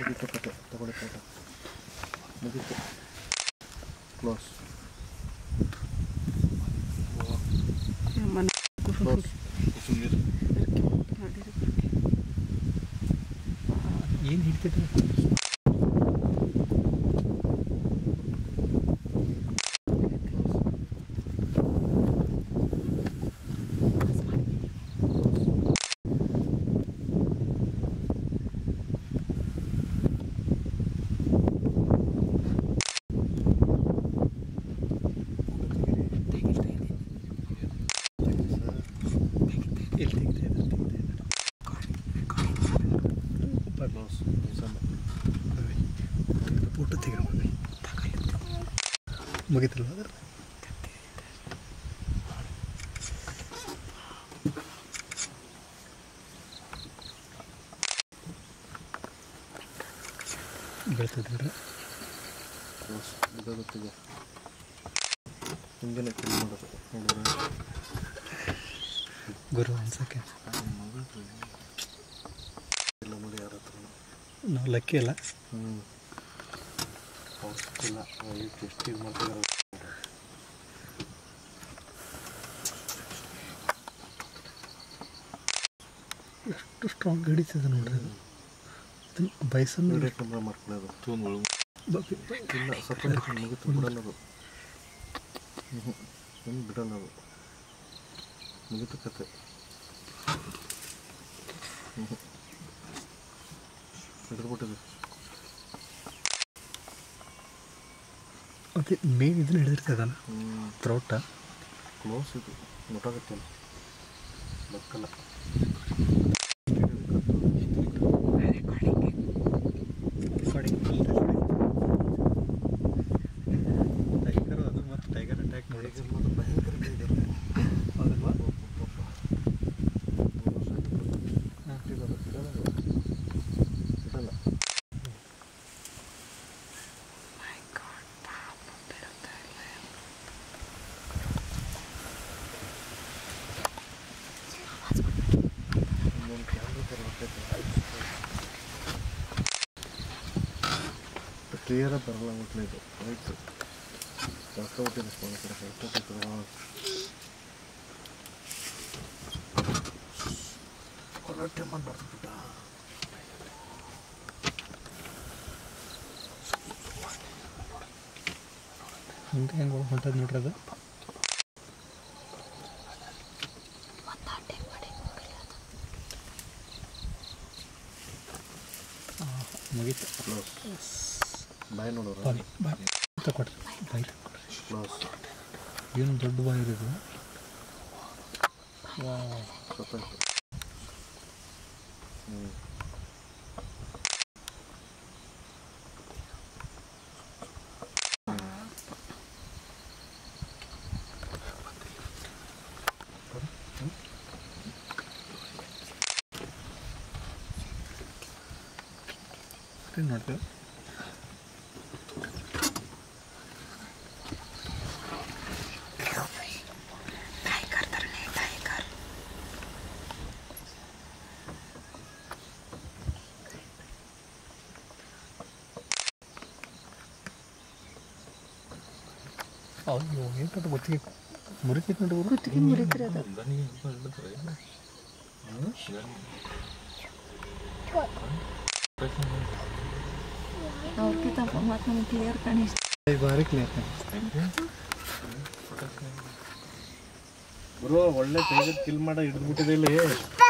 ಮುಗೀತು ಕತೆ ತಗೊಳ್ಳಿ ಫೋಟೋ ಮುಗೀತು ಕ್ಲೋಸ್ ಮನೆ ಕ್ಲೋಸ್ ಸುಮ್ಮನೆ ಏನು ಹಿಡ್ತಿದ್ರು ಇಲ್ಲಿ ತೆಗಿತಾ ಇದ್ದಾರೆ ತೆಗಿತಾ ಇದ್ದಾರೆ ಕ್ಲೋಸ್ ಫೋಟೋ ತೆಗಿರೋ ಮುಗಿತಲ್ವ ಅದ್ರ ಬೆಳ್ತಿದ್ರೆ ಕ್ಲೋಸ್ ಇದಾಗುತ್ತಿದೆ ಹಿಂಗೇನೆ ಕಿಲ್ ಮಾಡೋದು ನೋಡಿದ್ರೆ ಗುರು ಅನ್ಸಕ್ಕೆ ಇಲ್ಲ ನೋಡಿ ಯಾರ ಹತ್ರ ನಾವು ಲಕ್ಕಿ ಅಲ್ಲ ಹ್ಞೂ ಅವ್ರು ಸಿಕ್ಕಿಲ್ಲ ಎಷ್ಟು ಎಷ್ಟು ಇದು ಮಾಡ್ತಿದ್ದಾರೆ ಎಷ್ಟು ಸ್ಟ್ರಾಂಗ್ ಹಿಡಿತದೆ ನೋಡ್ರಿ ಅದು ಅದನ್ನ ಬೈಸನ್ ವಿಡಿಯೋ ಕ್ಯಾಮ್ರಾ ಮಾಡ್ಕೊಳ್ಳೋದು ತೂನ್ಗಳು ಇಲ್ಲ ಸತ್ತ ಮುಗಿತು ಬಿಡಲ್ಲ ಅದು ಹ್ಞೂ ಏನು ಬಿಡಲ್ಲ ಅದು ಮುಗಿತು ಕತೆ ಹ್ಞೂ ಹಿಡಿದ್ಬಿಟ್ಟಿದೆ ಅದೇ ಮೇನ್ ಇದನ್ನ ಹಿಡಿದಿರ್ತದಲ್ಲ ಹ್ಞೂ ಥ್ರೋಟ ಕ್ಲೋಸ್ ಇದು ಗೊತ್ತಾಗುತ್ತಲ್ಲ ಬಕ್ಕಲ್ಲ ಟೈಗರ್ ಅದು ಮತ್ತು ಟೈಗರ್ ಅಟ್ಯಾಕ್ ನೋಡಿ ಭಯಂಕರ ಇದೆ ಹೌದಲ್ವಾ ಇಡಲ್ಲ ಇನ್ನೊಂದು ಕ್ಯಾಮ್ರಾ ಕ್ಲಿಯರಾಗಿ ಬರಲ್ಲ ಹೋಟ್ಲು ಇದು ಆಯಿತು ಕಳ್ಕೊಬಿಟ್ಟಿದೆ ಫೋನ್ ಕಡೆ ಕಳ್ಕೊಬಿಟ್ಟಿದೆ ಕೊರಟೆ ಮಾಡ್ಬಿಟ್ಟ ಹಿಂಗೆ ಹೆಂಗೆ ಹೊಂಟದ ನೋಡ್ರಿ ಅದು ಆ, ಮುಗೀತು ಕ್ಲೋಸ್ ಬಾಯ್ ನೋಡೋರು ಬಾಯ್ ಬಾಯ್ ತಗೊಡ್ರಿ ಬಾಯ್ ತಗೊಡ್ರಿ ಕ್ಲೋಸ್ ಏನು ದೊಡ್ಡ ಬಾಯ್ ಇರೋದು ವಾ ಸತ್ತಾಯ್ತು ಹ್ಞೂ ನೋಡ್ತೇವೆ ಅಯ್ಯೋ ಏನು ಕಟ್ಟು ಗೊತ್ತಿಗೆ ಮುರಿತೈತೆ ನೋಡಿ ಗುರು ಕುತ್ತಿಗೆ ಮುರಿತಿರೋದು ಅವ್ರಿಗಿಂತ ಮತ್ತು ನಮ್ಗೆ ಕ್ಲಿಯರ್ ಕಾಣಿಸ್ತು ಭಾರಿ ಕ್ಲಿಯರ್ ಗುರು ಒಳ್ಳೆ ಟೈಗರ್ ಕಿಲ್ ಮಾಡ ಹಿಡಿದ್ಬಿಟ್ಟಿದೆ ಇಲ್ಲಿ